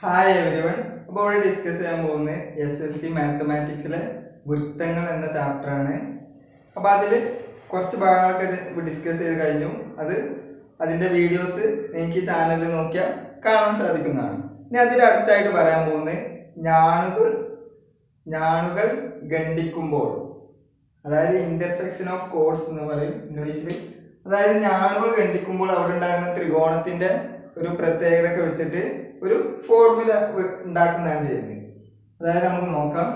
hi everyone അപ്പോൾ ഇവിടെ discuss ചെയ്യാൻ പോകുന്നത് എസ് എൽ സി മാത്തമാറ്റിക്സിലെ വൃത്തങ്ങൾ എന്ന ചാപ്റ്റർ ആണ് അപ്പോൾ അതിൽ കുറച്ച് ഭാഗങ്ങളൊക്കെ ഡിസ്കസ് ചെയ്ത് കഴിഞ്ഞു അത് അതിൻ്റെ വീഡിയോസ് നിങ്ങൾക്ക് ഈ ചാനലിൽ നോക്കിയാൽ കാണാൻ സാധിക്കുന്നതാണ് ഇനി അതിൽ അടുത്തായിട്ട് പറയാൻ പോകുന്നത് ഞാണുകൾ ഞാണുകൾ ഖണ്ഡിക്കുമ്പോൾ അതായത് ഇന്റർസെക്ഷൻ ഓഫ് കോഡ്സ് എന്ന് പറയും ഇംഗ്ലീഷിൽ അതായത് ഞാണുകൾ ഖണ്ഡിക്കുമ്പോൾ അവിടെ ഉണ്ടാകുന്ന ത്രികോണത്തിന്റെ ഒരു പ്രത്യേകത ഒക്കെ വെച്ചിട്ട് ഒരു ഫോർമുല ഉണ്ടാക്കുന്നതാണ് ചെയ്യുന്നത് അതായത് നമുക്ക് നോക്കാം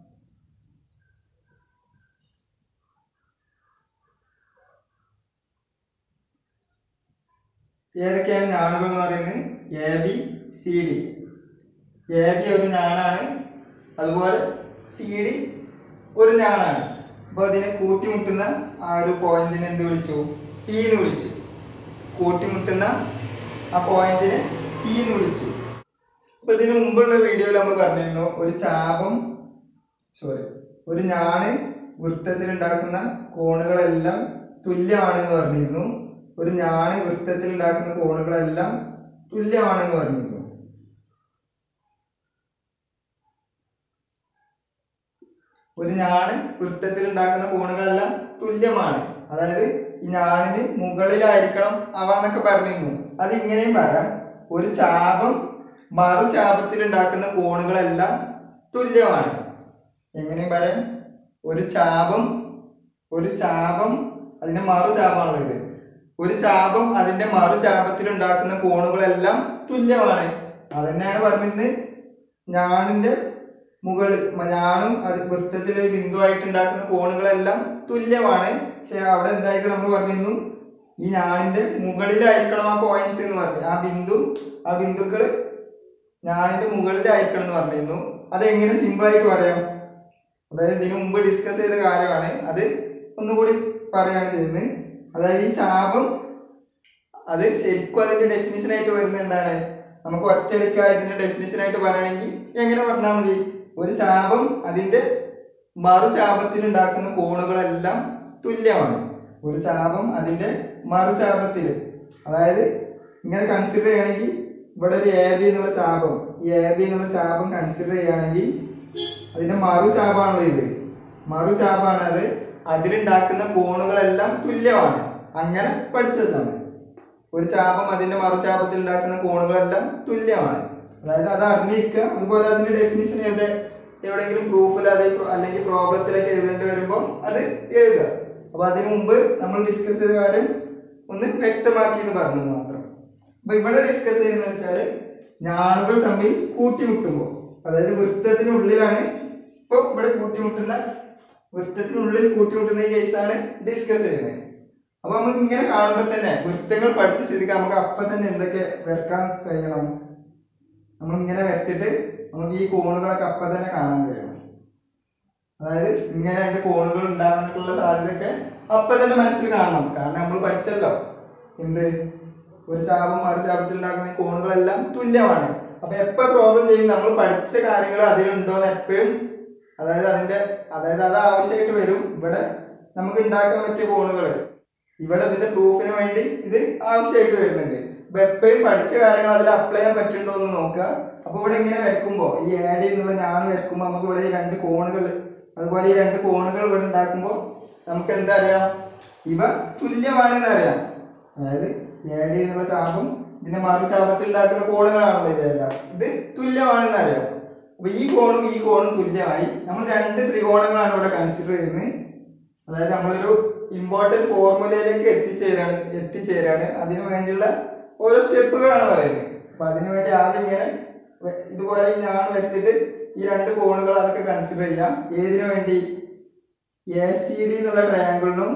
ഏതൊക്കെയാണ് ഞാണുകൾ എന്ന് പറയുന്നത് A B C D A B ഒരു ഞാണാണ് അതുപോലെ സി ഡി ഒരു ഞാണാണ് അപ്പോൾ അതിനെ കൂട്ടിമുട്ടുന്ന ആ ഒരു പോയിന്റിനെ എന്ത് വിളിച്ചു ടി എന്ന് വിളിച്ചു കൂട്ടിമുട്ടുന്ന ആ പോയിന്റിനെ ടി എന്ന് വിളിച്ചു അപ്പൊ ഇതിന് മുമ്പുള്ള വീഡിയോയിൽ നമ്മൾ പറഞ്ഞിരുന്നു ഒരു ചാപം സോറി ഒരു ഞാണ് വൃത്തത്തിൽ ഉണ്ടാക്കുന്ന കോണുകളെല്ലാം തുല്യമാണെന്ന് പറഞ്ഞിരുന്നു ഒരു ഞാണ് വൃത്തത്തിൽ ഉണ്ടാക്കുന്ന കോണുകളെല്ലാം തുല്യമാണെന്ന് പറഞ്ഞിരുന്നു ഒരു ഞാണ് വൃത്തത്തിൽ ഉണ്ടാക്കുന്ന കോണുകളെല്ലാം തുല്യമാണ് അതായത് ഈ ഞാണിന് മുകളിലായിരിക്കണം അവ എന്നൊക്കെ പറഞ്ഞിരുന്നു അത് ഇങ്ങനെയും പറയാം ഒരു ചാപം മറു ചാപത്തിൽ ഉണ്ടാക്കുന്ന കോണുകളെല്ലാം തുല്യമാണ് എങ്ങനെയും പറയാം ഒരു ചാപം ഒരു ചാപം അതിന്റെ മറു ചാപമാണല്ലോ ഇത് ഒരു ചാപം അതിന്റെ മറു ചാപത്തിൽ ഉണ്ടാക്കുന്ന കോണുകളെല്ലാം തുല്യമാണ് അതന്നെയാണ് പറഞ്ഞിരുന്നത് ഞാണിന്റെ മുകളിൽ ഞാണും അത് വൃത്തത്തിൽ ഒരു ബിന്ദുവായിട്ട് ഉണ്ടാക്കുന്ന കോണുകളെല്ലാം തുല്യമാണ് പക്ഷെ അവിടെ എന്തായിരിക്കും നമ്മൾ പറഞ്ഞിരുന്നു ഈ ഞാണിന്റെ മുകളിലായിരിക്കണം ആ പോയിന്റ്സ് എന്ന് പറഞ്ഞു ആ ബിന്ദു ആ ബിന്ദുക്കൾ ഞാണിന്റെ മുകളിലായിരിക്കണം എന്ന് പറഞ്ഞിരുന്നു അത് എങ്ങനെ സിമ്പിൾ ആയിട്ട് പറയാം അതായത് ഇതിനു മുമ്പ് ഡിസ്കസ് ചെയ്ത കാര്യമാണ് അത് ഒന്നുകൂടി പറയാണ് ചെയ്യുന്നത് അതായത് ഈ ചാപം അത് ശരിക്കും അതിന്റെ ഡെഫിനിഷൻ ആയിട്ട് വരുന്നത് എന്താണ് നമുക്ക് ഒറ്റയടിക്ക് ഇതിന്റെ ഡെഫിനിഷൻ ആയിട്ട് പറയണമെങ്കിൽ എങ്ങനെ പറഞ്ഞാൽ മതി ഒരു ചാപം അതിന്റെ മറു ചാപത്തിൽ ഉണ്ടാക്കുന്ന കോണുകളെല്ലാം തുല്യമാണ് ഒരു ചാപം അതിന്റെ മറു ചാപത്തിൽ അതായത് ഇങ്ങനെ കൺസിഡർ ചെയ്യുകയാണെങ്കിൽ ഇവിടെ ഒരു എ ബി എന്നുള്ള ചാപം ഈ എ ബി എന്നുള്ള ചാപം കൺസിഡർ ചെയ്യുകയാണെങ്കിൽ അതിന്റെ മറു ചാപാണല്ലോ ഇത് മറു ചാപാണ് അത് അതിലുണ്ടാക്കുന്ന കോണുകളെല്ലാം തുല്യമാണ് അങ്ങനെ പഠിച്ചതാണ് ഒരു ചാപം അതിന്റെ മറുചാപത്തിൽ ഉണ്ടാക്കുന്ന കോണുകളെല്ലാം തുല്യമാണ് അതായത് അത് അറിഞ്ഞിരിക്കുക അതുപോലെ അതിന്റെ ഡെഫിനിഷൻ എവിടെ എവിടെയെങ്കിലും പ്രൂഫിൽ അത് അല്ലെങ്കിൽ പ്രോബ്ലത്തിലൊക്കെ എഴുതേണ്ടി വരുമ്പോൾ അത് എഴുതുക അപ്പൊ അതിനു മുമ്പ് നമ്മൾ ഡിസ്കസ് ചെയ്ത കാര്യം ഒന്ന് വ്യക്തമാക്കി എന്ന് പറഞ്ഞു മാത്രം അപ്പൊ ഇവിടെ ഡിസ്കസ് ചെയ്യുന്നത് വെച്ചാല് ഞാണുകൾ തമ്മിൽ കൂട്ടിമുട്ടുമ്പോൾ അതായത് വൃത്തത്തിനുള്ളിലാണ് ഇപ്പൊ ഇവിടെ കൂട്ടിമുട്ടുന്ന വൃത്തത്തിനുള്ളിൽ കൂട്ടിമുട്ടുന്ന ഈ കേസാണ് ഡിസ്കസ് ചെയ്യുന്നത് അപ്പൊ നമുക്ക് ഇങ്ങനെ കാണുമ്പോൾ തന്നെ വൃത്തങ്ങൾ പഠിച്ച സ്ഥിതിക്ക് നമുക്ക് അപ്പൊ തന്നെ എന്തൊക്കെ വരക്കാൻ കഴിയണം നമ്മൾ ഇങ്ങനെ വരച്ചിട്ട് നമുക്ക് ഈ കോണുകളൊക്കെ അപ്പൊ തന്നെ കാണാൻ കഴിയണം അതായത് ഇങ്ങനെ രണ്ട് കോണുകൾ ഉണ്ടാകാനുള്ള സാധ്യതയൊക്കെ അപ്പൊ തന്നെ മനസ്സിൽ കാണണം കാരണം നമ്മൾ പഠിച്ചല്ലോ എന്ത് ഒരു ചാപം മറു ചാപത്തിൽ ഉണ്ടാക്കുന്ന ഈ കോണുകളെല്ലാം തുല്യമാണ് അപ്പൊ എപ്പോ പ്രോബ്ലം ചെയ്യും നമ്മൾ പഠിച്ച കാര്യങ്ങൾ അതിലുണ്ടോ എന്ന് എപ്പോഴും അതായത് അതിന്റെ അതായത് അത് ആവശ്യമായിട്ട് വരും ഇവിടെ നമുക്ക് ഉണ്ടാക്കാൻ പറ്റിയ കോണുകൾ ഇവിടെ ഇതിന്റെ പ്രൂഫിന് വേണ്ടി ഇത് ആവശ്യമായിട്ട് വരുന്നുണ്ട് അപ്പൊ എപ്പോഴും പഠിച്ച കാര്യങ്ങൾ അതിൽ അപ്ലൈ ചെയ്യാൻ പറ്റുന്നുണ്ടോ എന്ന് നോക്കുക അപ്പൊ ഇവിടെ ഇങ്ങനെ വരക്കുമ്പോ ഈ ആഡ് എന്നുള്ള ഞാൻ വരക്കുമ്പോൾ നമുക്ക് ഇവിടെ ഈ രണ്ട് കോണുകൾ അതുപോലെ ഈ രണ്ട് കോണുകൾ ഇവിടെ ഉണ്ടാക്കുമ്പോൾ നമുക്ക് എന്താ അറിയാം ഇവ തുല്യമാണെന്ന് അറിയാം അതായത് ആഡ് എന്നുള്ള ചാപം ഇതിന്റെ മറു ചാപത്തിൽ ഉണ്ടാക്കുന്ന കോണുകളാണല്ലോ ഇവയെല്ലാം ഇത് തുല്യമാണെന്ന് അറിയാം അപ്പൊ ഈ കോണും ഈ കോണും തുല്യമായി നമ്മൾ രണ്ട് ത്രികോണങ്ങളാണ് ഇവിടെ കൺസിഡർ ചെയ്യുന്നത് അതായത് നമ്മളൊരു ഇമ്പോർട്ടൻറ്റ് ഫോർമുലയിലേക്ക് എത്തിച്ചേരാണ് എത്തിച്ചേരാണ് അതിനു വേണ്ടിയുള്ള ഓരോ സ്റ്റെപ്പുകളാണ് പറയുന്നത് അപ്പൊ അതിനു വേണ്ടി ആദ്യം ഇങ്ങനെ വെ- ഇതുപോലെ ഞാൻ വെച്ചിട്ട് ഈ രണ്ട് കോണുകൾ അതൊക്കെ കൺസിഡർ ചെയ്യാം ഏതിനു വേണ്ടി എ സി ഡി എന്നുള്ള ട്രയാങ്കിളിനും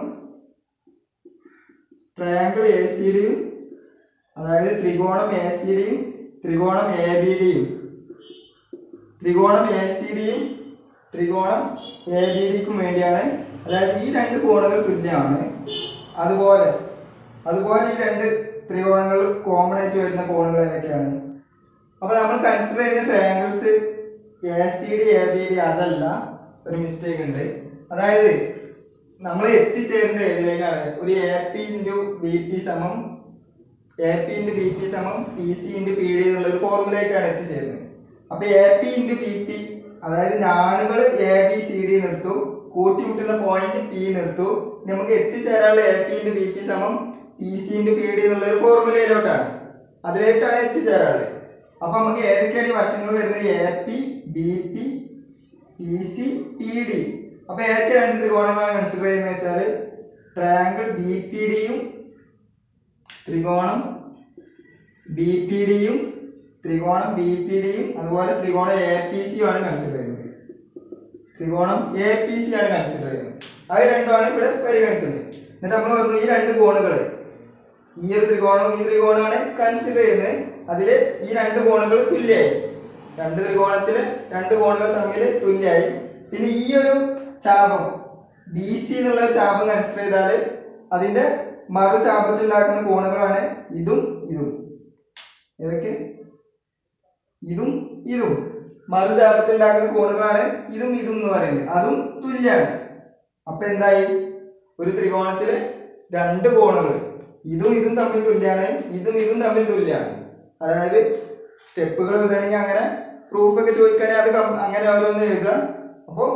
ട്രയാങ്കിൾ എ സി ഡിയും അതായത് ത്രികോണം എ സി ഡിയും ത്രികോണം എ ബി ഡിയും ത്രികോണം എ സി ഡിയും ത്രികോണം എ ബി ഡിക്കും വേണ്ടിയാണ് അതായത് ഈ രണ്ട് കോണുകൾ തുല്യമാണ് അതുപോലെ അതുപോലെ ഈ രണ്ട് ത്രികോണങ്ങൾ കോമൺ ആയിട്ട് വരുന്ന കോണുകൾ ഏതൊക്കെയാണ് അപ്പൊ നമ്മൾ കൺസിഡർ ചെയ്യുന്ന triangles A C D A B D അതല്ല ഒരു മിസ്റ്റേക്ക് ഉണ്ട് അതായത് നമ്മൾ എത്തിച്ചേരുന്നത് ഏതിലേക്കാണ് ഒരു A P into B P സമം A P into B P സമം P C into P D എന്നുള്ള ഒരു ഫോർമുലയിലേക്കാണ് എത്തിച്ചേരുന്നത് അപ്പൊ A P into B P അതായത് ഞാനുകൾ എ ബി സി ഡി നിർത്തു കൂട്ടിമുട്ടുന്ന പോയിന്റ് പി നിർത്തു നമുക്ക് എത്തിച്ചേരാനുള്ള A P into B P സമം P C into P D എന്നുള്ള ഒരു ഫോർമുലയിലോട്ടാണ് അതിലേക്കാണ് എത്തിച്ചേരാനുള്ളത് അപ്പൊ നമുക്ക് ഏതൊക്കെയാണ് ഈ വശങ്ങൾ വരുന്നത് A P B P P C P D അപ്പൊ ഏതൊക്കെ രണ്ട് ത്രികോണങ്ങളാണ് കൺസിഡർ ചെയ്യുന്നത് വെച്ചാൽ ട്രയാങ്കിൾ ബി പി ഡിയും ത്രികോണം ബി പി ഡിയും ത്രികോണം ബി പി ഡിയും അതുപോലെ ത്രികോണം എ പി സിയും ആണ് കൺസിഡർ ചെയ്യുന്നത് ത്രികോണം എ പി സി ആണ് കൺസിഡർ ചെയ്യുന്നത് അത് രണ്ടുമാണ് ഇവിടെ പരിഗണിക്കുന്നത് എന്നിട്ട് നമ്മൾ പറഞ്ഞു ഈ രണ്ട് കോണുകൾ ഈ ഒരു ത്രികോണവും ഈ ത്രികോണമാണ് കൺസിഡർ ചെയ്യുന്നത് അതിൽ ഈ രണ്ട് കോണുകൾ തുല്യമായി രണ്ട് ത്രികോണത്തില് രണ്ട് കോണുകൾ തമ്മിൽ തുല്യമായി പിന്നെ ഈ ഒരു ചാപം ബി സി എന്നുള്ള ചാപം കൺസിഡർ ചെയ്താൽ അതിന്റെ മറു ചാപത്തിൽ ഉണ്ടാക്കുന്ന കോണുകളാണ് ഇതും ഇതും ഏതൊക്കെ ഇതും ഇതും മറു ചാപത്തിൽ ഉണ്ടാക്കുന്ന കോണുകളാണ് ഇതും ഇതും എന്ന് പറയുന്നത് അതും തുല്യാണ് അപ്പൊ എന്തായി ഒരു ത്രികോണത്തില് രണ്ട് കോണുകൾ ഇതും ഇതും തമ്മിൽ തുല്യാണ് ഇതും ഇതും തമ്മിൽ തുല്യാണ് അതായത് സ്റ്റെപ്പുകൾ എഴുതണമെങ്കിൽ അങ്ങനെ പ്രൂഫ് ഒക്കെ ചോദിക്കുകയാണെങ്കിൽ അത് കം- അങ്ങനെ ഓരോന്ന് എഴുതുക അപ്പോൾ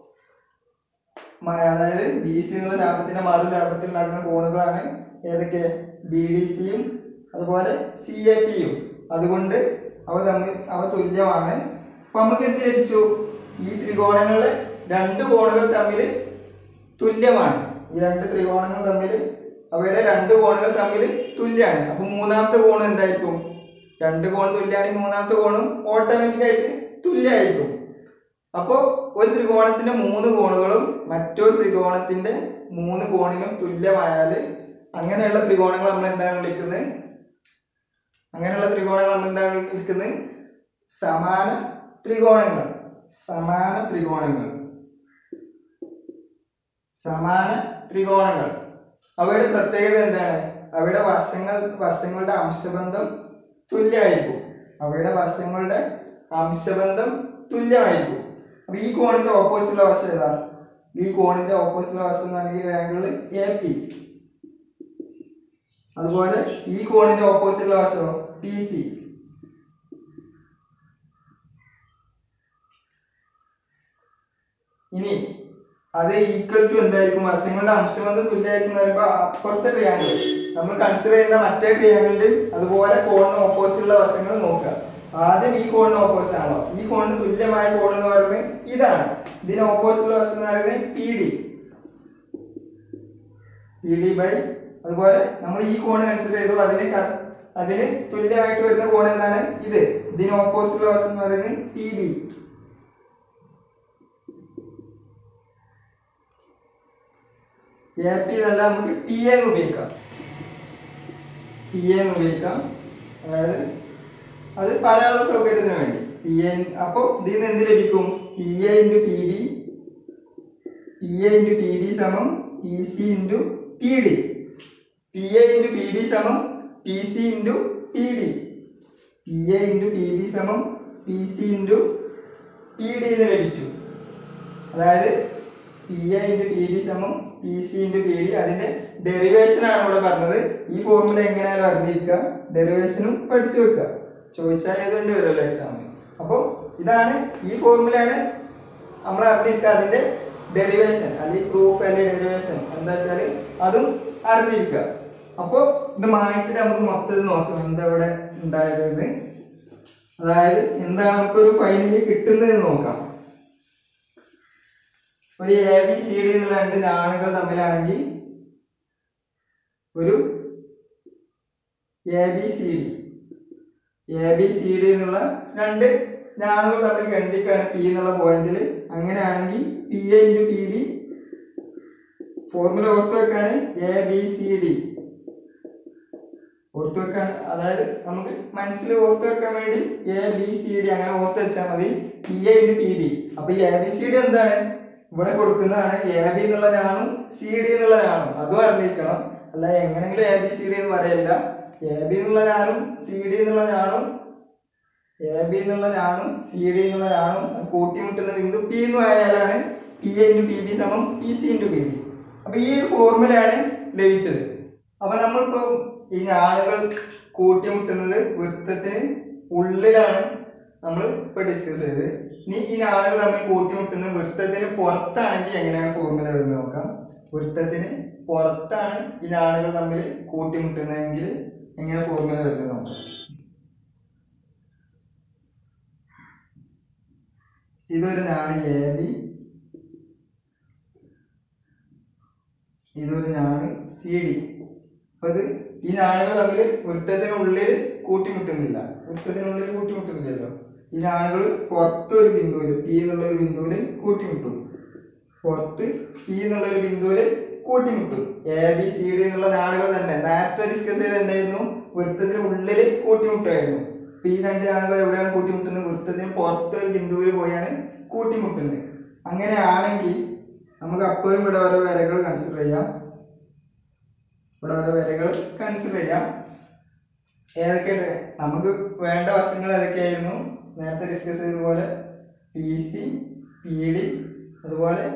അതായത് ബി സി എന്നുള്ള ചാപത്തിന്റെ മറു ചാപത്തിൽ ഉണ്ടാക്കുന്ന കോണുകളാണ് ഏതൊക്കെ ബി ഡി സിയും അതുപോലെ സി എ പിയും അതുകൊണ്ട് അവ തമ്മിൽ അവ തുല്യമാണ് അപ്പൊ നമുക്ക് എന്ത് ലഭിച്ചു ഈ ത്രികോണങ്ങളിലെ രണ്ട് കോണുകൾ തമ്മിൽ തുല്യമാണ് ഈ രണ്ട് ത്രികോണങ്ങൾ തമ്മിൽ അവയുടെ രണ്ട് കോണുകൾ തമ്മിൽ തുല്യമാണ് അപ്പൊ മൂന്നാമത്തെ കോൺ എന്തായിരിക്കും രണ്ട് കോൺ തുല്യമാണെങ്കിൽ മൂന്നാമത്തെ കോണും ഓട്ടോമാറ്റിക് ആയിട്ട് തുല്യമായിരിക്കും അപ്പോൾ ഒരു ത്രികോണത്തിന്റെ മൂന്ന് കോണുകളും മറ്റൊരു ത്രികോണത്തിന്റെ മൂന്ന് കോണിനും തുല്യമായാൽ അങ്ങനെയുള്ള ത്രികോണങ്ങൾ നമ്മൾ എന്താണ് വിളിക്കുന്നത് അങ്ങനെയുള്ള ത്രികോണങ്ങൾ നമ്മൾ എന്താണ് വിളിക്കുന്നത് സമാന ത്രികോണങ്ങൾ സമാന ത്രികോണങ്ങൾ സമാന ത്രികോണങ്ങൾ അവയുടെ പ്രത്യേകത എന്താണ് അവയുടെ വശങ്ങൾ വശങ്ങളുടെ അംശബന്ധം തുല്യമായിരിക്കും അവയുടെ വശങ്ങളുടെ അംശബന്ധം തുല്യമായിരിക്കും അപ്പൊ ഈ കോണിന്റെ ഓപ്പോസിറ്റുള്ള വശം ഏതാ ഈ കോണിന്റെ ഓപ്പോസിറ്റുള്ള വശം എന്ന് പറഞ്ഞാൽ ഈ ആംഗിൾ എ പി അതുപോലെ ഈ കോണിന്റെ ഓപ്പോസിറ്റുള്ള വശമോ പി സി ഇനി അത് ഈക്വൽ ടു എന്തായിരിക്കും വശങ്ങളുടെ അംശബന്ധം തുല്യമായിരിക്കും എന്ന് പറയുമ്പോൾ അപ്പുറത്തെ ട്രിയാങ്കിൾ നമ്മൾ കൺസിഡർ ചെയ്യുന്ന മറ്റേ ട്രിയാങ്കിളിൽ അതുപോലെ കോണിന് ഓപ്പോസിറ്റുള്ള വശങ്ങൾ നോക്കുക ആദ്യം ഈ കോണിന് ഓപ്പോസിറ്റ് ആണല്ലോ ഈ കോണിന് തുല്യമായ കോൺ എന്ന് പറയുന്നത് ഇതാണ് ഇതിന് ഓപ്പോസിറ്റുള്ള വശം എന്ന് പറയുന്നത് P D P D by അതുപോലെ നമ്മൾ ഈ കോൺ കൺസിഡർ ചെയ്തു അതിന് ക- അതിന് തുല്യമായിട്ട് വരുന്ന കോൺ എന്താണ് ഇത് ഇതിന് ഓപ്പോസിറ്റുള്ള വശം എന്ന് പറയുന്നത് പി ബി എ പി എന്നല്ല നമുക്ക് പി എന്ന് ഉപയോഗിക്കാം പി എന്ന് ഉപയോഗിക്കാം അതായത് അത് പറയാനുള്ള സൗകര്യത്തിന് വേണ്ടി പി എൻ അപ്പോൾ ഇതിൽ നിന്ന് എന്ത് ലഭിക്കും P A into P B P A into P B സമം P C into P D P A into P B സമം P C into P D P A into P B സമം P C into P D എന്ന് ലഭിച്ചു അതായത് P A into P B സമം P C into P D അതിന്റെ derivation ആണ് ഇവിടെ പറഞ്ഞത് ഈ ഫോർമുല എങ്ങനെയാലും അറിഞ്ഞിരിക്കുക ഡെറിവേഷനും പഠിച്ചു വെക്കുക ചോദിച്ചാൽ ഏതുണ്ട് വരുമല്ലോ എക്സാമിന് അപ്പോൾ ഇതാണ് ഈ ഫോർമുലയാണ് നമ്മൾ അറിഞ്ഞിരിക്കുക അതിന്റെ ഡെറിവേഷൻ അല്ലെങ്കിൽ പ്രൂഫ് അല്ലെങ്കിൽ ഡെറിവേഷൻ എന്താ വെച്ചാൽ അതും അറിഞ്ഞിരിക്കുക അപ്പോൾ ഇത് മായിച്ചിട്ട് നമുക്ക് മൊത്തത്തിൽ നോക്കാം എന്താ ഇവിടെ ഉണ്ടായത് അതായത് എന്താണ് നമുക്കൊരു ഫൈനലി കിട്ടുന്നത് നോക്കാം ഒരു എ ബി സി ഡി എന്നുള്ള രണ്ട് ഞാണുകൾ തമ്മിലാണെങ്കിൽ ഒരു A B C D A B C D എന്നുള്ള രണ്ട് ഞാണുകൾ തമ്മിൽ ഖണ്ഡിക്കാണ് പി എന്നുള്ള പോയിന്റിൽ അങ്ങനെയാണെങ്കിൽ P A into P B formula ഓർത്ത് വെക്കാൻ എ ബി സി ഡി ഓർത്ത് വെക്കാൻ അതായത് നമുക്ക് മനസ്സിൽ ഓർത്ത് വെക്കാൻ വേണ്ടി എ ബി സി ഡി അങ്ങനെ ഓർത്ത് വെച്ചാൽ മതി P A into P B അപ്പൊ ഈ എ ബി സി ഡി എന്താണ് ഇവിടെ കൊടുക്കുന്നതാണ് എ ബി എന്നുള്ള ഞാനും സി ഡി എന്നുള്ള ഞാനും അതും അറിഞ്ഞിരിക്കണം അല്ല എങ്ങനെങ്കിലും എ ബി സി ഡി എന്ന് പറയല്ല എ ബി എന്നുള്ള ഞാനും സി ഡി എന്നുള്ള ഞാനും എ ബി എന്നുള്ള ഞാനും സി ഡി എന്നുള്ള ഞാനും അത് കൂട്ടിമുട്ടുന്ന ബിന്ദു പി എന്ന് ആയാലാണ് P A into P B സമം P C into P D അപ്പൊ ഈ ഒരു ഫോർമുലയാണ് ലഭിച്ചത് അപ്പൊ നമ്മളിപ്പോ ഈ ഞാനുകൾ കൂട്ടിമുട്ടുന്നത് വൃത്തത്തിന് ഉള്ളിലാണ് നമ്മൾ ഇപ്പൊ ഡിസ്കസ് ചെയ്തത് ഇനി ഈ ഞാനുകൾ തമ്മിൽ കൂട്ടിമുട്ടുന്നത് വൃത്തത്തിന് പുറത്താണെങ്കിൽ എങ്ങനെയാണ് ഫോർമുല വരുന്നത് നോക്കാം വൃത്തത്തിന് പുറത്താണ് ഈ ഞാനുകൾ തമ്മിൽ കൂട്ടിമുട്ടുന്നതെങ്കിൽ എങ്ങനെ ഫോർമുല വരുന്നത് നോക്കാം ഇതൊരു നാണ് എ ബി ഇതൊരു നാണ് സി ഡി അപ്പൊ ഇത് ഈ നാണുകൾ തമ്മിൽ വൃത്തത്തിനുള്ളിൽ കൂട്ടിമുട്ടുന്നില്ല വൃത്തത്തിനുള്ളിൽ കൂട്ടിമുട്ടുന്നില്ലല്ലോ ഈ നാണുകൾ പുറത്തൊരു ബിന്ദുവിൽ പി എന്നുള്ള ഒരു ബിന്ദുവിൽ കൂട്ടിമുട്ടും പുറത്ത് പി എന്നുള്ള ഒരു ബിന്ദുവിൽ കൂട്ടിമുട്ടും എ ബി സി ഡി എന്നുള്ള നാടുകൾ തന്നെ നേരത്തെ ഡിസ്കസ് ചെയ്ത് എന്തായിരുന്നു വൃത്തത്തിന് ഉള്ളിൽ കൂട്ടിമുട്ടുമായിരുന്നു അപ്പൊ ഈ രണ്ട് നാടുകൾ എവിടെയാണ് കൂട്ടിമുട്ടുന്നത് വൃത്തത്തിന് പുറത്ത് ഒരു ബിന്ദുവിൽ പോയാണ് കൂട്ടിമുട്ടുന്നത് അങ്ങനെയാണെങ്കിൽ നമുക്ക് അപ്പോഴും ഇവിടെ ഓരോ വരകൾ കൺസിഡർ ചെയ്യാം ഇവിടെ ഓരോ വരകൾ കൺസിഡർ ചെയ്യാം ഏതൊക്കെ നമുക്ക് വേണ്ട വശങ്ങൾ ഏതൊക്കെയായിരുന്നു നേരത്തെ ഡിസ്കസ് ചെയ്തതുപോലെ പി സി പി ഡി അതുപോലെ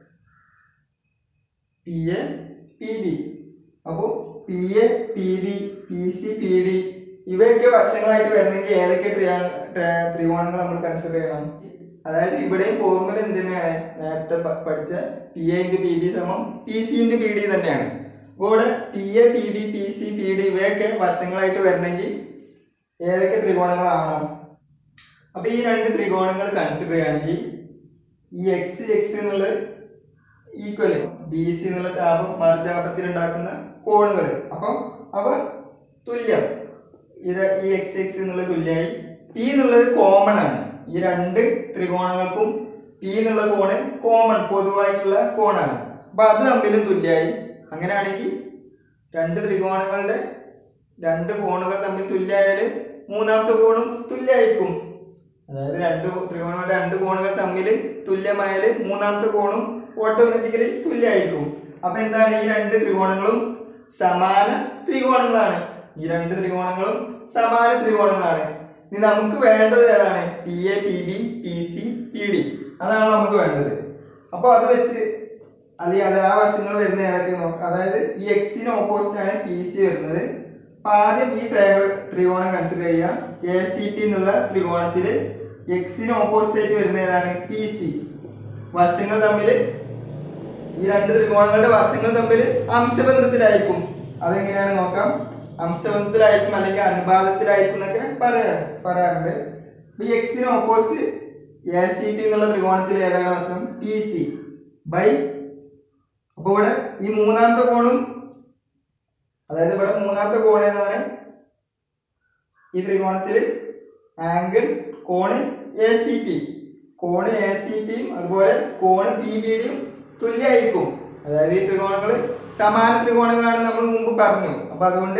പി എ പി ബി അപ്പോൾ P A P B P C P D ഇവയൊക്കെ വശങ്ങളായിട്ട് വരണമെങ്കിൽ ഏതൊക്കെ ട്രിയാ ട്ര- ത്രികോണങ്ങൾ നമ്മൾ കൺസിഡർ ചെയ്യണം അതായത് ഇവിടെയും ഫോർമുല എന്ത് തന്നെയാണ് നേരത്തെ പ- പഠിച്ച P A into P B സമം P C into P D തന്നെയാണ് അപ്പോൾ ഇവിടെ P A P B P C P D ഇവയൊക്കെ വശങ്ങളായിട്ട് വരണമെങ്കിൽ ഏതൊക്കെ ത്രികോണങ്ങളാവണം അപ്പൊ ഈ രണ്ട് ത്രികോണങ്ങൾ കൺസിഡർ ചെയ്യുകയാണെങ്കിൽ ഈ എക്സ് എക്സ് എന്നുള്ളത് ഈക്വൽ ബി സി എന്നുള്ള ചാപം മറുചാപത്തിൽ ഉണ്ടാക്കുന്ന കോണുകൾ അപ്പം അവ തുല്യം ഇത് ഈ എക്സ് എക്സ് എന്നുള്ളത് തുല്യമായി പി എന്നുള്ളത് കോമൺ ആണ് ഈ രണ്ട് ത്രികോണങ്ങൾക്കും പി എന്നുള്ള കോണ് കോമൺ പൊതുവായിട്ടുള്ള കോണാണ് അപ്പൊ അത് തമ്മിലും തുല്യമായി അങ്ങനെയാണെങ്കിൽ രണ്ട് ത്രികോണങ്ങളുടെ രണ്ട് കോണുകൾ തമ്മിൽ തുല്യമായാൽ മൂന്നാമത്തെ കോണും തുല്യമായിരിക്കും അതായത് രണ്ട് ത്രികോണങ്ങളുടെ രണ്ട് കോണുകൾ തമ്മിൽ തുല്യമായാൽ മൂന്നാമത്തെ കോണും ഓട്ടോമാറ്റിക്കലി തുല്യമായിരിക്കും അപ്പൊ എന്താണ് ഈ രണ്ട് ത്രികോണങ്ങളും സമാന ത്രികോണങ്ങളാണ് ഈ രണ്ട് ത്രികോണങ്ങളും സമാന ത്രികോണങ്ങളാണ് ഇനി നമുക്ക് വേണ്ടത് ഏതാണ് P A P B P C P D അതാണ് നമുക്ക് വേണ്ടത് അപ്പോൾ അത് വെച്ച് അല്ലെങ്കിൽ അത് ആ വശങ്ങൾ വരുന്ന ഏതൊക്കെ നോക്കാം അതായത് ഈ എക്സിന് ഓപ്പോസിറ്റ് ആണ് പി സി വരുന്നത് അപ്പൊ ആദ്യം ഈ ട്രയാങ്കിൾ ത്രികോണം കൺസിഡർ ചെയ്യുക എ സി പി എന്നുള്ള ത്രികോണത്തിൽ എക്സിന് ഓപ്പോസിറ്റ് ആയിട്ട് വരുന്ന ഏതാണ് പി സി വശങ്ങൾ തമ്മിൽ ഈ രണ്ട് ത്രികോണങ്ങളുടെ വശങ്ങൾ തമ്മിൽ അംശബന്ധത്തിലായിരിക്കും അതെങ്ങനെയാണ് നോക്കാം അംശബന്ധത്തിലായിരിക്കും അല്ലെങ്കിൽ അനുപാതത്തിലായിരിക്കും എന്നൊക്കെ പറയാ പറയാറുണ്ട് ഈ എക്സിന് ഓപ്പോസിറ്റ് എ സി പി എന്നുള്ള ത്രികോണത്തിൽ ഏതാണ് വശം പി സി ബൈ അപ്പൊ ഇവിടെ ഈ മൂന്നാമത്തെ കോണും അതായത് ഇവിടെ മൂന്നാമത്തെ കോൺ ഏതാണ് ഈ ത്രികോണത്തിൽ ആംഗിൾ കോണ് എ സി പി കോണ് എ സി പിയും അതുപോലെ കോണ് പി ബി ഡിയും തുല്യമായിരിക്കും അതായത് ഈ ത്രികോണങ്ങൾ സമാന ത്രികോണങ്ങളാണ് നമ്മൾ മുമ്പ് പറഞ്ഞു അപ്പൊ അതുകൊണ്ട്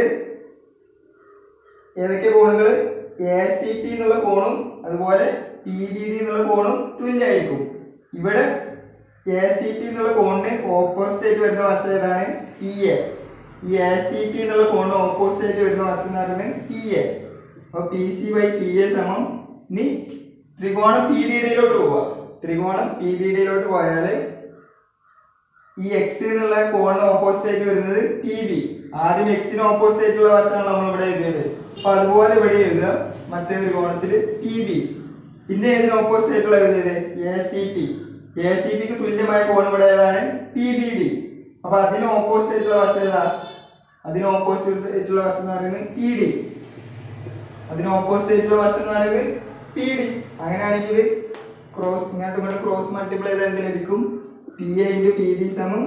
ഏതൊക്കെ കോണുകൾ എ സി പി എന്നുള്ള കോണും അതുപോലെ പി ബി ഡി എന്നുള്ള കോണും തുല്യമായിരിക്കും ഇവിടെ എ സി പി എന്നുള്ള കോണിന് ഓപ്പോസിറ്റ് ആയിട്ട് വരുന്ന വശം ഏതാണ് പി എ ഈ എ സി പി എന്നുള്ള കോണിന് ഓപ്പോസിറ്റ് ആയിട്ട് വരുന്ന വശം എന്ന് പറയുന്നത് പി എ അപ്പോൾ P C by P A സമം ഇനി ത്രികോണം പി ബി ഡിയിലോട്ട് പോവുക ത്രികോണം പി ബി ഡിയിലോട്ട് പോയാൽ ഈ എക്സ് എന്നുള്ള കോണിന് ഓപ്പോസിറ്റ് ആയിട്ട് വരുന്നത് പി ബി ആദ്യം എക്സിന് ഓപ്പോസിറ്റ് ആയിട്ടുള്ള വശമാണ് നമ്മൾ ഇവിടെ എഴുതിയത് അപ്പൊ അതുപോലെ ഇവിടെ എഴുതുക മറ്റേ ത്രികോണത്തിൽ പി ബി പിന്നെ ഏതിന് ഓപ്പോസിറ്റ് ആയിട്ടുള്ള എഴുതിയത് A C P A C പിക്ക് തുല്യമായ കോൺ ഇവിടെ ഏതാണ് പി ബി ഡി അപ്പൊ അതിന് ഓപ്പോസിറ്റ് ആയിട്ടുള്ള വശം ഏതാ അതിന് ഓപ്പോസിറ്റ് ആയിട്ടുള്ള വശം എന്ന് പറയുന്നത് പി ഡി അതിന് ഓപ്പോസിറ്റ് ആയിട്ടുള്ള വശം എന്ന് പറയുന്നത് പി ഡി അങ്ങനെയാണെങ്കിൽ ഇത് ക്രോസ് ഇങ്ങോട്ട് ഇങ്ങോട്ട് ക്രോസ് മൾട്ടിപ്ലൈ ചെയ്താൽ എന്ത് ലഭിക്കും P A into P B സമം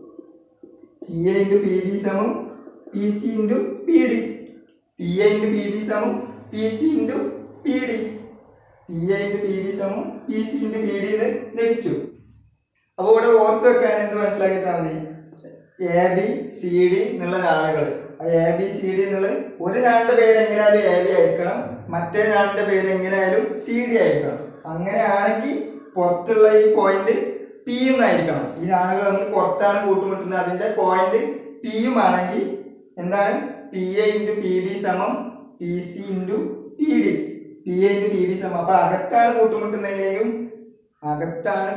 P A into P B സമം P C into P D P A into P B സമം P C into P D P A into P B സമം P C into P D എന്ന് ലഭിച്ചു അപ്പോൾ ഇവിടെ ഓർത്ത് വെക്കാൻ എന്ത് മനസ്സിലാക്കി വെച്ചാൽ മതി എ ബി സി ഡി എന്നുള്ള നാളുകൾ ആ എ ബി സി ഡി എന്നുള്ളത് ഒരു നാളിന്റെ പേര് എങ്ങനെയായാലും എ ബി ആയിരിക്കണം മറ്റേ നാളിന്റെ പേര് എങ്ങനെയായാലും സി ഡി ആയിരിക്കണം അങ്ങനെയാണെങ്കിൽ പുറത്തുള്ള ഈ പോയിന്റ് പിയും ആയിരിക്കണം ഈ നാളുകൾ നമ്മൾ പുറത്താണ് കൂട്ടുമുട്ടുന്നത് അതിന്റെ പോയിന്റ് പിയും ആണെങ്കിൽ എന്താണ് P A into P B സമം P C into P D P A into P B സമം അപ്പൊ അകത്താണ് കൂട്ടുമുട്ടുന്നതെങ്കിലും അകത്താണ്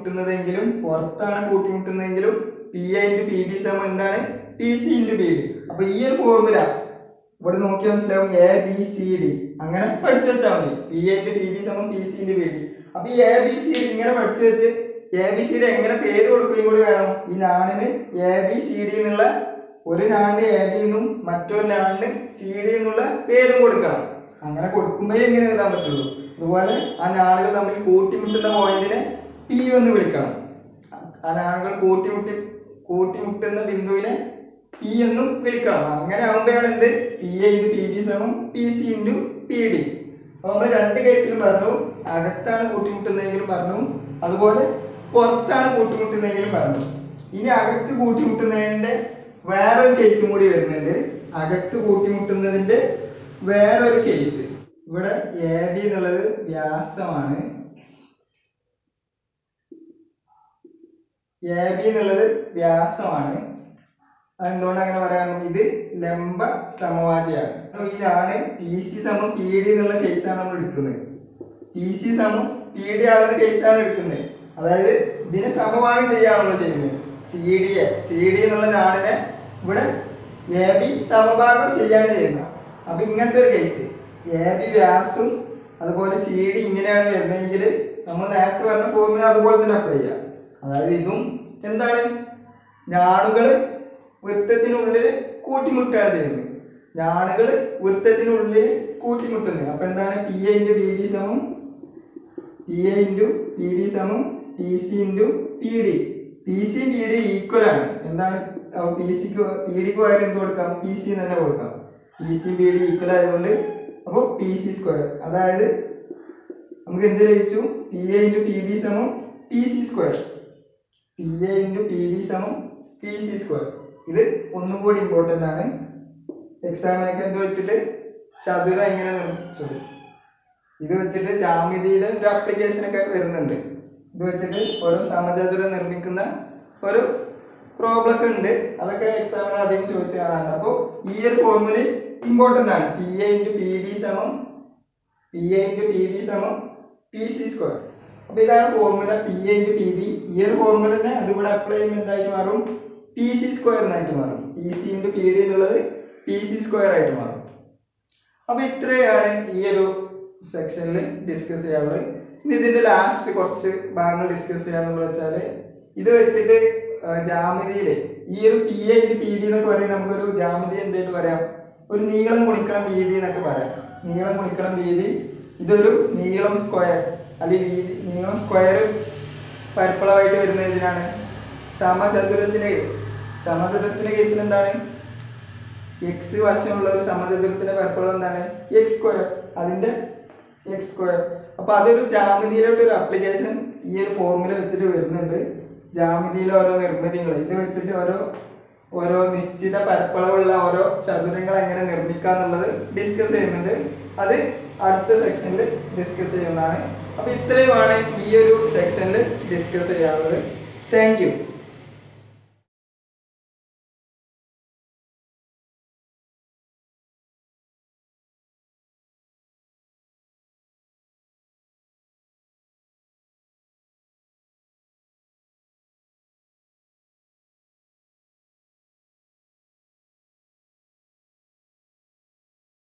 കൂട്ടിമുട്ടുന്നതെങ്കിലും പുറത്താണ് കൂട്ടിമുട്ടുന്നതെങ്കിലും P A into P B സമം എന്താണ് P C into P D അപ്പൊ ഈ ഒരു ഫോർമുല ഇവിടെ നോക്കിയാൽ മനസ്സിലാവും എ ബി സി ഡി അങ്ങനെ പഠിച്ചു വെച്ചാൽ മതി പി എന്റെ പി ബി സമം പി സിന്റെ പി ഡി അപ്പൊ ഈ എ ബി സി ഡി ഇങ്ങനെ പഠിച്ചു വെച്ച് എ ബി സി ഡി എങ്ങനെ പേര് കൊടുക്കുകയും കൂടി വേണം ഈ നാണിന് എ ബി സി ഡി എന്നുള്ള ഒരു നാണിന് എ ബി എന്നും മറ്റൊരു നാണിന് സി ഡി എന്നുള്ള പേരും കൊടുക്കണം അങ്ങനെ കൊടുക്കുമ്പോഴേ ഇങ്ങനെ എഴുതാൻ പറ്റുള്ളൂ അതുപോലെ ആ നാളുകൾ തമ്മിൽ കൂട്ടിമുട്ടുന്ന പോയിന്റിനെ പി എന്ന് വിളിക്കണം ആ നാളുകൾ കൂട്ടിമുട്ടി കൂട്ടിമുട്ടുന്ന ബിന്ദുവിനെ പി എന്നും വിളിക്കണം അങ്ങനെ ആകുമ്പോഴാണ് എന്ത് P A into P B സമം P C into P D അപ്പൊ നമ്മൾ രണ്ട് കേസിലും പറഞ്ഞു അകത്താണ് കൂട്ടിമുട്ടുന്നതെങ്കിലും പറഞ്ഞു അതുപോലെ പുറത്താണ് കൂട്ടിമുട്ടുന്നതെങ്കിലും പറഞ്ഞു ഇനി അകത്ത് കൂട്ടിമുട്ടുന്നതിന്റെ വേറൊരു കേസും കൂടി വരുന്നുണ്ട് അകത്ത് കൂട്ടിമുട്ടുന്നതിന്റെ വേറൊരു കേസ് ഇവിടെ എ ബി എന്നുള്ളത് വ്യാസമാണ് എ ബി എന്നുള്ളത് വ്യാസമാണ് അതെന്തുകൊണ്ട് അങ്ങനെ പറയാൻ ഇത് ലംബ സമവാചിയാണ് അപ്പൊ ഇതാണ് പി സി സമം പി ഡി എന്നുള്ള കേസാണ് നമ്മൾ എടുക്കുന്നത് പി സി സമം പി ഡി ആകുന്ന കേസാണ് എടുക്കുന്നത് അതായത് ഇതിനെ സമഭാഗം ചെയ്യാണല്ലോ ചെയ്യുന്നത് C D A C D എന്നുള്ള നാടിനെ ഇവിടെ എ ബി സമഭാഗം ചെയ്യാണ് ചെയ്യുന്നത് അപ്പൊ ഇങ്ങനത്തെ ഒരു കേസ് എ ബി വ്യാസും അതുപോലെ സി ഡി ഇങ്ങനെയാണ് വരുന്നതെങ്കിൽ നമ്മൾ നേരത്തെ പറഞ്ഞ ഫോർമുല അതുപോലെ തന്നെ അപ്ലൈ ചെയ്യാം അതായത് ഇതും എന്താണ് ഞാണുകള് വൃത്തത്തിനുള്ളിൽ കൂട്ടിമുട്ടുകയാണ് ചെയ്യുന്നത് ഞാണുകൾ വൃത്തത്തിനുള്ളിൽ കൂട്ടിമുട്ടുന്നത് അപ്പൊ എന്താണ് P A into P B സമം P A into P B സമം P C into P D P C P D equal ആണ് എന്താണ് പി സിക്ക് പി ഡിക്ക് പകരം എന്ത് കൊടുക്കാം പി സി തന്നെ കൊടുക്കാം P C P D equal ആയതുകൊണ്ട് അപ്പോൾ പി സി സ്ക്വയർ അതായത് നമുക്ക് എന്ത് ലഭിച്ചു P A into P B സമം P C square P A into P B സമം പി സി സ്ക്വയർ ഇത് ഒന്നും കൂടി ഇമ്പോർട്ടൻ്റ് ആണ് എക്സാമിനൊക്കെ എന്ത് വെച്ചിട്ട് ചതുരം എങ്ങനെ നിർമ്മിച്ചു ഇത് വെച്ചിട്ട് ജാമിതിയുടെ ഒരു ആപ്ലിക്കേഷൻ ഒക്കെ വരുന്നുണ്ട് ഇത് വെച്ചിട്ട് ഓരോ സമചതുരം നിർമ്മിക്കുന്ന ഒരു പ്രോബ്ലം ഒക്കെ ഉണ്ട് അതൊക്കെ എക്സാമിന് അധികം ചോദിച്ചു കാണാറുണ്ട് അപ്പോൾ ഈ ഒരു ഫോർമുല ഇമ്പോർട്ടൻ്റ് ആണ് P A into P B സമം P A into P B സമം പി സി സ്ക്വയർ അപ്പൊ ഇതാണ് formula P A into P B ഈ ഒരു ഫോർമുല തന്നെ അതിവിടെ അപ്ലൈ ചെയ്യുമ്പോൾ എന്തായിട്ട് മാറും പി സി സ്ക്വയറിനായിട്ട് മാറും P C into P D എന്നുള്ളത് പി സി സ്ക്വയർ ആയിട്ട് മാറും അപ്പൊ ഇത്രയാണ് ഈ ഒരു സെക്ഷനിൽ ഡിസ്കസ് ചെയ്യാനുള്ളത് ഇനി ഇതിന്റെ ലാസ്റ്റ് കുറച്ച് ഭാഗങ്ങൾ ഡിസ്കസ് ചെയ്യാന്നുള്ളത് വെച്ചാല് ഇത് വെച്ചിട്ട് ജാമിതിയില് ഈ ഒരു P A into P B എന്നൊക്കെ പറയുന്നത് നമുക്കൊരു ജാമിതി എന്തായിട്ട് പറയാം ഒരു നീളം ഗുണിക്കണം വീതി എന്നൊക്കെ പറയാം നീളം ഗുണിക്കണം വീതി ഇതൊരു നീളം സ്ക്വയർ അല്ലെങ്കിൽ വീതി നീളം സ്ക്വയർ പരപ്പളവായിട്ട് വരുന്നത് എന്തിനാണ് സമചതുരത്തിന്റെ കേസ് സമചതുരത്തിന്റെ കേസിൽ എന്താണ് എക്സ് വശമുള്ള ഒരു സമചതുരത്തിന്റെ പരപ്പളവ് എന്താണ് എക്സ് സ്ക്വയർ അതിന്റെ എക്സ് സ്ക്വയർ അപ്പൊ അതൊരു ജാമിതിയിലോട്ട് ഒരു അപ്ലിക്കേഷൻ ഈ ഒരു ഫോർമുല വെച്ചിട്ട് വരുന്നുണ്ട് ജാമിതിയിലെ ഓരോ നിർമ്മിതികൾ ഇത് വെച്ചിട്ട് ഓരോ ഓരോ നിശ്ചിത പരപ്പളവുള്ള ഓരോ ചതുരങ്ങൾ എങ്ങനെ നിർമ്മിക്കാം എന്നുള്ളത് ഡിസ്കസ് ചെയ്യുന്നുണ്ട് അത് അടുത്ത സെക്ഷനിൽ ഡിസ്കസ് ചെയ്യുന്നതാണ് അപ്പൊ ഇത്രയുമാണ് ഈ ഒരു സെക്ഷനിൽ ഡിസ്കസ് ചെയ്യാനുള്ളത് താങ്ക് യു